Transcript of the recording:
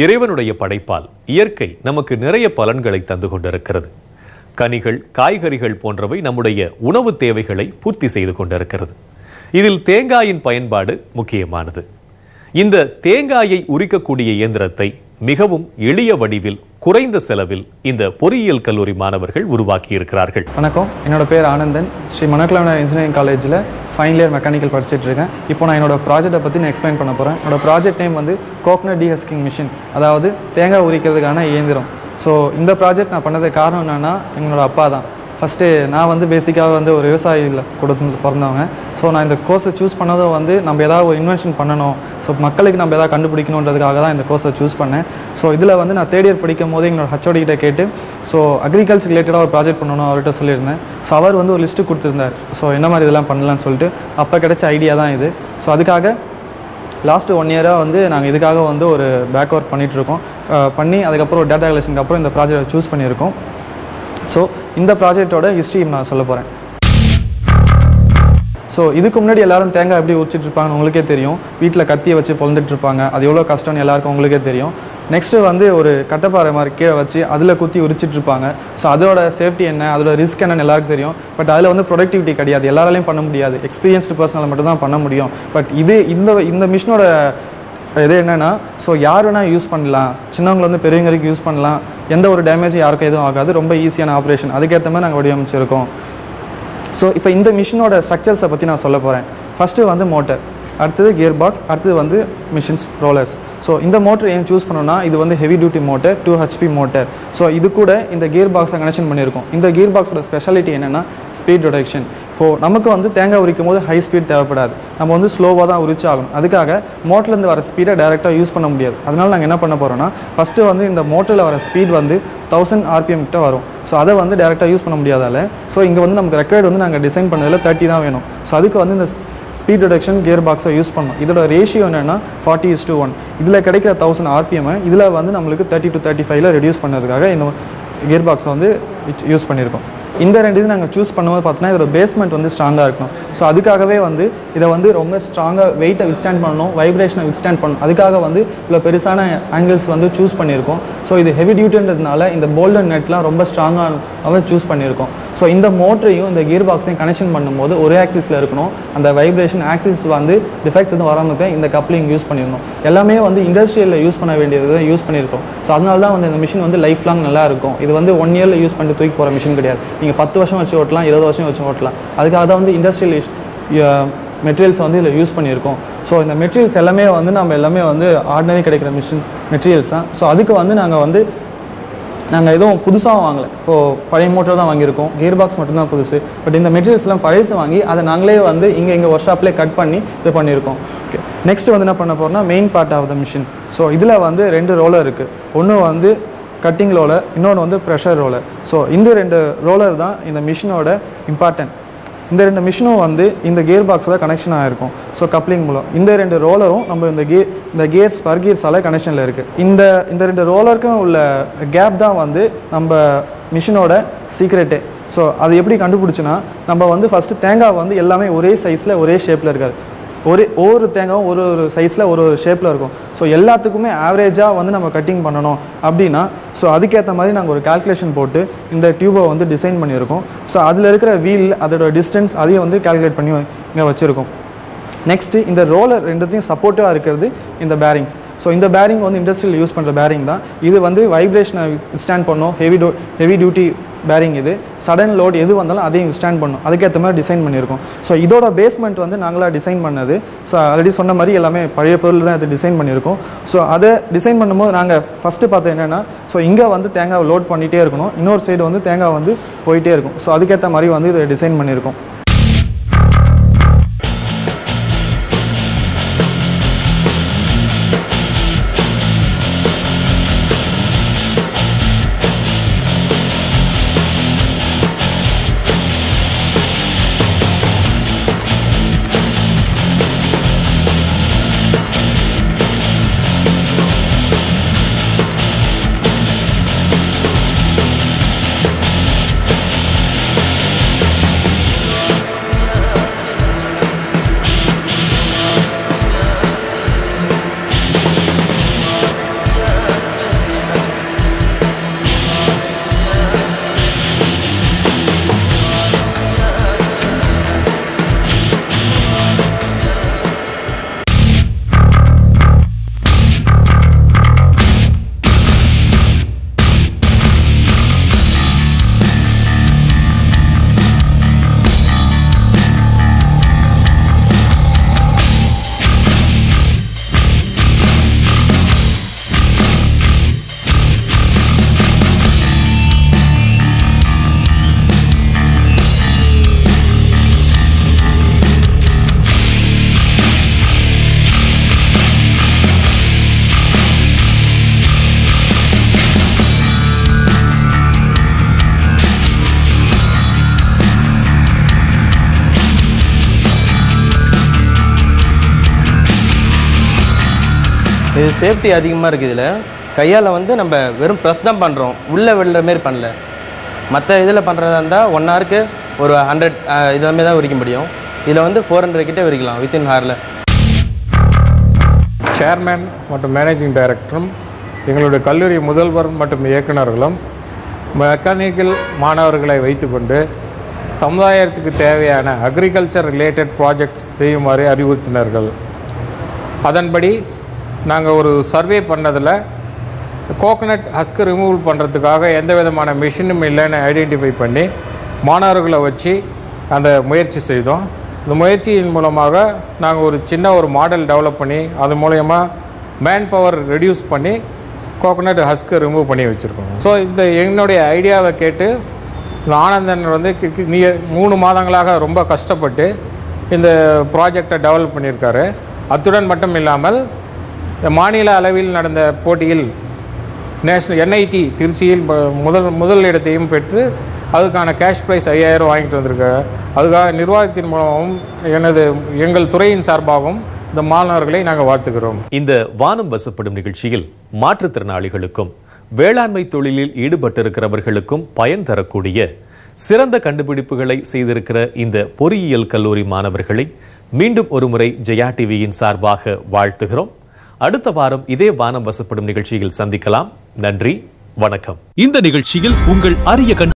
இறைவனுடைய படைப்பால் இயற்கை நமக்கு நிறைய பலன்களை தந்து கொண்டிருக்கிறது கனிகள் காய்கறிகள் போன்றவை நம்முடைய உணவு தேவைகளை பூர்த்தி செய்து கொண்டிருக்கிறது இதில் தேங்காயின் பயன்பாடு முக்கியமானது இந்த தேங்காயை உரிக்கக்கூடிய இயந்திரத்தை மிகவும் எளிய வடிவில் குறைந்த செலவில் இந்த பொறியியல் கல்லூரி மாணவர்கள் உருவாக்கி இருக்கிறார்கள் வணக்கம் என்னோட பேர் ஆனந்தன் ஸ்ரீ மணக்கிழமனர் இன்ஜினியரிங் காலேஜில் ஃபைனல் இயர் மெக்கானிக்கல் படிச்சுட்டு இருக்கேன் இப்போ நான் என்னோட ப்ராஜெக்ட்டை பற்றி நான் எக்ஸ்பிளைன் பண்ண போகிறேன் என்னோட ப்ராஜெக்ட் நேம் வந்து கோக்னட் டீஹஸ்கிங் மிஷின் அதாவது தேங்காய் உரிக்கிறதுக்கான இயந்திரம் ஸோ இந்த ப்ராஜெக்ட் நான் பண்ணதுக்கு காரணம் என்னென்னா எங்களோட அப்பா தான் ஃபஸ்ட்டு நான் வந்து பேசிக்காக வந்து ஒரு விவசாயியில் கொடுத்து பிறந்தவங்க ஸோ நான் இந்த கோர்ஸை சூஸ் பண்ணதும் வந்து நம்ம ஏதாவது ஒரு இன்வென்ஷன் பண்ணணும் ஸோ மக்களுக்கு நம்ம ஏதாவது கண்டுபிடிக்கணுன்றதுக்காக தான் இந்த கோர்ஸை சூஸ் பண்ணேன் ஸோ இதில் வந்து நான் தேர்ட் இயர் படிக்கும் போது எங்களோட ஹச்ஓடி கிட்ட கேட்டு ஸோ அக்ரிகல்ச்சர் ரிலேட்டடாக ஒரு ப்ராஜெக்ட் பண்ணணும் அவர்கிட்ட சொல்லியிருந்தேன் ஸோ அவர் வந்து ஒரு லிஸ்ட்டு கொடுத்துருந்தார் ஸோ என்ன மாதிரி இதெல்லாம் பண்ணலாம்னு சொல்லிட்டு அப்போ கிடைச்ச ஐடியா தான் இது ஸோ அதுக்காக லாஸ்ட் ஒன் இயராக வந்து நாங்கள் இதுக்காக வந்து ஒரு பேக் ஒர்க் பண்ணிகிட்ருக்கோம் பண்ணி அதுக்கப்புறம் டேட்டா கலெக்ஷனுக்கு அப்புறம் இந்த ப்ராஜெக்டை சூஸ் பண்ணியிருக்கோம் ஸோ இந்த ப்ராஜெக்டோட ஹிஸ்ட்ரி நான் சொல்ல போகிறேன் ஸோ இதுக்கு முன்னாடி எல்லாரும் தேங்காய் எப்படி உரிச்சிட்டு இருப்பாங்கன்னு உங்களுக்கே தெரியும் வீட்டில் கத்தியை வச்சு பொழந்துட்டு இருப்பாங்க அது எவ்வளோ கஷ்டம்னு எல்லாருக்கும் உங்களுக்கே தெரியும் நெக்ஸ்ட்டு வந்து ஒரு கட்டப்பாறை மாதிரி கீழே வச்சு அதில் குத்தி உரிச்சிட்டு இருப்பாங்க ஸோ அதோட சேஃப்டி என்ன அதோட ரிஸ்க் என்னன்னு எல்லாருக்கும் தெரியும் பட் அதில் வந்து ப்ரொடக்டிவிட்டி கிடையாது எல்லாராலையும் பண்ண முடியாது எக்ஸ்பீரியன்ஸ்டு பர்சனால் மட்டும் தான் பண்ண முடியும் பட் இது இந்த இந்த மிஷினோட இது என்னென்னா ஸோ யார் வேணால் யூஸ் பண்ணலாம் சின்னவங்க வந்து பெரியவங்க வரைக்கும் யூஸ் பண்ணலாம் எந்த ஒரு டேமேஜும் யாருக்கும் எதுவும் ஆகாது ரொம்ப ஈஸியான ஆப்ரேஷன் அதுக்கேற்ற மாதிரி நாங்கள் வடிவமைச்சிருக்கோம் ஸோ இப்போ இந்த மிஷினோட ஸ்ட்ரக்சர்ஸை பற்றி நான் சொல்ல போகிறேன் ஃபஸ்ட்டு வந்து மோட்டர் அடுத்தது கியர் பாக்ஸ் அடுத்தது வந்து மிஷின்ஸ் ரோலர்ஸ் ஸோ இந்த மோட்டர் ஏன் சூஸ் பண்ணோம்னா இது வந்து heavy duty motor two HP motor so இது கூட இந்த கியர் பாக்ஸை கனெக்ஷன் பண்ணியிருக்கோம் இந்த கியர் பாக்ஸோட ஸ்பெஷாலிட்டி என்னென்னா ஸ்பீட் ரிடக்ஷன் இப்போது நமக்கு வந்து தேங்காய் உரிக்கும் போது ஹை ஸ்பீட் தேவைப்படாது நம்ம வந்து ஸ்லோவாக தான் உரிச்சாகணும் அதுக்காக மோட்டர்லேருந்து வர ஸ்பீடை டேரெக்டாக யூஸ் பண்ண முடியாது அதனால நாங்கள் என்ன பண்ண போகிறோம்னா ஃபஸ்ட்டு வந்து இந்த மோட்டரில் வர ஸ்பீட் வந்து தௌசண்ட் ஆர்பிஎம் கிட்ட வரும் ஸோ அதை வந்து டேரெக்டாக யூஸ் பண்ண முடியாதால ஸோ இங்கே வந்து நமக்கு ரெக்கார்டு வந்து நாங்கள் டிசைன் பண்ணதில் தேர்ட்டி தான் வேணும் ஸோ அதுக்கு வந்து இந்த ஸ்பீட் ரிடக்ஷன் கியர் பாக்ஸை யூஸ் பண்ணோம் இதோட ரேஷியோ என்னென்னா ஃபார்ட்டி இஸ் டு ஒன் இதில் கிடைக்கிற தௌசண்ட் ஆர்பிஎம் இதில் வந்து நம்மளுக்கு தேர்ட்டி டு தேர்ட்டி ஃபைவ்ல ரெடியூஸ் பண்ணதுக்காக இந்த கியர் பாக்ஸை வந்து யூஸ் பண்ணியிருக்கோம் இந்த ரெண்டு இது நாங்கள் சூஸ் பண்ணும்போது பார்த்தோன்னா இதோட பேஸ்மெண்ட் வந்து ஸ்ட்ராங்காக இருக்கணும் ஸோ அதுக்காகவே வந்து இதை வந்து ரொம்ப ஸ்ட்ராங்காக வெயிட்டை விஸ்டாண்ட் பண்ணணும் வைப்ரேஷனை விஸ்டாண்ட் பண்ணணும் அதுக்காக வந்து இவ்வளோ பெருசான ஆங்கிள்ஸ் வந்து சூஸ் பண்ணியிருக்கோம் ஸோ இது ஹெவி டியூட்டின்றதுனால இந்த போல்டன் நெட்லாம் ரொம்ப ஸ்ட்ராங்காக சூஸ் பண்ணியிருக்கோம் ஸோ இந்த மோட்டரையும் இந்த கியர் பாக்ஸையும் கனெக்ஷன் பண்ணும்போது ஒரே ஆக்சிஸில் இருக்கணும் அந்த வைப்ரேஷன் ஆக்சிஸ் வந்து டிஃபெக்ட்ஸ் எதுவும் வராமல் இருக்க இந்த கப்ளிங் யூஸ் பண்ணியிருந்தோம் எல்லாமே வந்து இண்டஸ்ட்ரியலில் யூஸ் பண்ண வேண்டியது யூஸ் பண்ணியிருக்கோம் ஸோ அதனால தான் வந்து இந்த மிஷின் வந்து லைஃப் லாங் நல்லா இருக்கும் இது வந்து ஒன் இயரில் யூஸ் பண்ணிட்டு தூக்கி போகிற மிஷின் கிடையாது நீங்கள் பத்து வருஷம் வச்சு ஓட்டலாம் இருபது வருஷம் வச்சு ஓட்டலாம் அதுக்காக தான் வந்து இண்டஸ்ட்ரியல் மெட்டீரியல்ஸ் வந்து இதில் யூஸ் பண்ணியிருக்கோம் ஸோ இந்த மெட்டீரியல்ஸ் எல்லாமே வந்து நம்ம எல்லாமே வந்து ஆர்டினரி கிடைக்கிற மிஷின் மெட்டீரியல்ஸ் தான் ஸோ அதுக்கு வந்து நாங்கள் வந்து நாங்கள் எதுவும் புதுசாக வாங்கலை இப்போது பழைய மோட்டர் தான் வாங்கியிருக்கோம் கியர் பாக்ஸ் மட்டும்தான் புதுசு பட் இந்த மெட்டீரியல்ஸ்லாம் பழசு வாங்கி அதை நாங்களே வந்து இங்கே எங்கள் ஒர்க் ஷாப்லேயே கட் பண்ணி இது பண்ணியிருக்கோம் ஓகே நெக்ஸ்ட் வந்து என்ன பண்ண போகிறோம்னா main part of the machine so இதில் வந்து ரெண்டு ரோலர் இருக்குது ஒன்று வந்து கட்டிங் ரோலர் இன்னொன்று வந்து ப்ரெஷர் ரோலர் ஸோ இந்த ரெண்டு ரோலர் தான் இந்த மிஷினோட இம்பார்ட்டன்ட் இந்த ரெண்டு மிஷினும் வந்து இந்த கியர் பாக்ஸில் கனெக்ஷன் ஆகிருக்கும் ஸோ கப்ளிங் மூலம் இந்த ரெண்டு ரோலரும் நம்ம இந்த கே இந்த கியர்ஸ் பர் கியர்ஸால் கனெக்ஷனில் இருக்குது இந்த இந்த ரெண்டு ரோலருக்கும் உள்ள கேப் தான் வந்து நம்ம மிஷினோட சீக்ரெட்டே ஸோ அது எப்படி கண்டுபிடிச்சுன்னா நம்ம வந்து ஃபஸ்ட்டு தேங்காய் வந்து எல்லாமே ஒரே சைஸில் ஒரே ஷேப்பில் இருக்காது ஒரே ஒவ்வொரு தேங்காயும் ஒரு ஒரு சைஸில் ஒரு ஒரு ஷேப்பில் இருக்கும் ஸோ எல்லாத்துக்குமே ஆவரேஜாக வந்து நம்ம கட்டிங் பண்ணணும் அப்படின்னா ஸோ அதுக்கேற்ற மாதிரி நாங்கள் ஒரு கால்குலேஷன் போட்டு இந்த டியூபை வந்து டிசைன் பண்ணியிருக்கோம் ஸோ அதில் இருக்கிற வீல் அதோட டிஸ்டன்ஸ் அதையும் வந்து கால்குலேட் பண்ணி இங்கே வச்சுருக்கோம் நெக்ஸ்ட்டு இந்த ரோலர் ரெண்டுத்தையும் சப்போர்ட்டிவாக இருக்கிறது இந்த பேரிங்ஸ் ஸோ இந்த பேரிங் வந்து இண்டஸ்ட்ரியில் யூஸ் பண்ணுற பேரிங் தான் இது வந்து வைப்ரேஷனை ஸ்டாண்ட் பண்ணும் ஹெவி டோ ஹெவி டியூட்டி பேரிங் இது சடன் லோட் எது வந்தாலும் அதையும் ஸ்டாண்ட் பண்ணும் அதுக்கேற்ற மாதிரி டிசைன் பண்ணியிருக்கோம் ஸோ இதோட பேஸ்மெண்ட் வந்து நாங்களாக டிசைன் பண்ணது ஸோ ஆல்ரெடி சொன்ன மாதிரி எல்லாமே பழைய பொருள் தான் இது டிசைன் பண்ணியிருக்கோம் ஸோ அதை டிசைன் பண்ணும்போது நாங்கள் ஃபஸ்ட்டு பார்த்தது என்னென்னா ஸோ இங்கே வந்து தேங்காய் லோட் பண்ணிகிட்டே இருக்கணும் இன்னொரு சைடு வந்து தேங்காய் வந்து போயிட்டே இருக்கும் ஸோ அதுக்கேற்ற மாதிரி வந்து இதை டிசைன் பண்ணியிருக்கோம் இது சேஃப்டி அதிகமாக இருக்குது இதில் கையால் வந்து நம்ம வெறும் ப்ரெஸ் தான் பண்ணுறோம் உள்ளே விழுற மாரி பண்ணல மற்ற இதில் பண்ணுறதா இருந்தால் ஒன் ஹவருக்கு ஒரு ஹண்ட்ரட் இதுமாரி தான் விரிக்க முடியும் இதில் வந்து ஃபோர் ஹண்ட்ரட் கிட்டே விரிக்கலாம் வித்தின் ஹாரில் சேர்மேன் மற்றும் மேனேஜிங் டைரக்டரும் எங்களுடைய கல்லூரி முதல்வர் மற்றும் இயக்குநர்களும் மெக்கானிக்கல் மாணவர்களை வைத்துக்கொண்டு சமுதாயத்துக்கு தேவையான அக்ரிகல்ச்சர் ரிலேட்டட் ப்ராஜெக்ட் செய்யுமாறு அறிவுறுத்தினார்கள் அதன்படி நாங்கள் ஒரு சர்வே பண்ணதில் கோகனட் ஹஸ்க் ரிமூவல் பண்ணுறதுக்காக எந்த விதமான மிஷினும் இல்லைன்னு ஐடென்டிஃபை பண்ணி மாணவர்களை வச்சு அந்த முயற்சி செய்தோம் இந்த முயற்சியின் மூலமாக நாங்கள் ஒரு சின்ன ஒரு மாடல் டெவலப் பண்ணி அது மூலயமா மேன் பவர் ரெடியூஸ் பண்ணி கோகனட் ஹஸ்க்கை ரிமூவ் பண்ணி வச்சுருக்கோம் ஸோ இந்த என்னுடைய ஐடியாவை கேட்டு இந்த ஆனந்தன் வந்து கி- கி- நீ மூணு மாதங்களாக ரொம்ப கஷ்டப்பட்டு இந்த ப்ராஜெக்டை டெவலப் பண்ணியிருக்காரு அத்துடன் மட்டும் இல்லாமல் இந்த மாநில அளவில் நடந்த போட்டியில் நேஷ்னல் என்ஐடி திருச்சியில் ப- முதல் முதல் இடத்தையும் பெற்று அதுக்கான கேஷ் ப்ரைஸ் ஐயாயிரம் வாங்கிட்டு வந்திருக்காரு அதுக்காக நிர்வாகத்தின் மூலமாகவும் எனது எங்கள் துறையின் சார்பாகவும் இந்த மாணவர்களை நாங்கள் வாழ்த்துக்கிறோம் இந்த வானம் வசப்படும் நிகழ்ச்சியில் மாற்றுத்திறனாளிகளுக்கும் வேளாண்மை தொழிலில் ஈடுபட்டிருக்கிறவர்களுக்கும் பயன் தரக்கூடிய சிறந்த கண்டுபிடிப்புகளை செய்திருக்கிற இந்த பொறியியல் கல்லூரி மாணவர்களை மீண்டும் ஒருமுறை ஜெயா டிவியின் சார்பாக வாழ்த்துகிறோம் அடுத்த வாரம் இதே வானம் வசப்படும் நிகழ்ச்சியில் சந்திக்கலாம் நன்றி வணக்கம் இந்த நிகழ்ச்சியில் உங்கள் அரிய கண்டு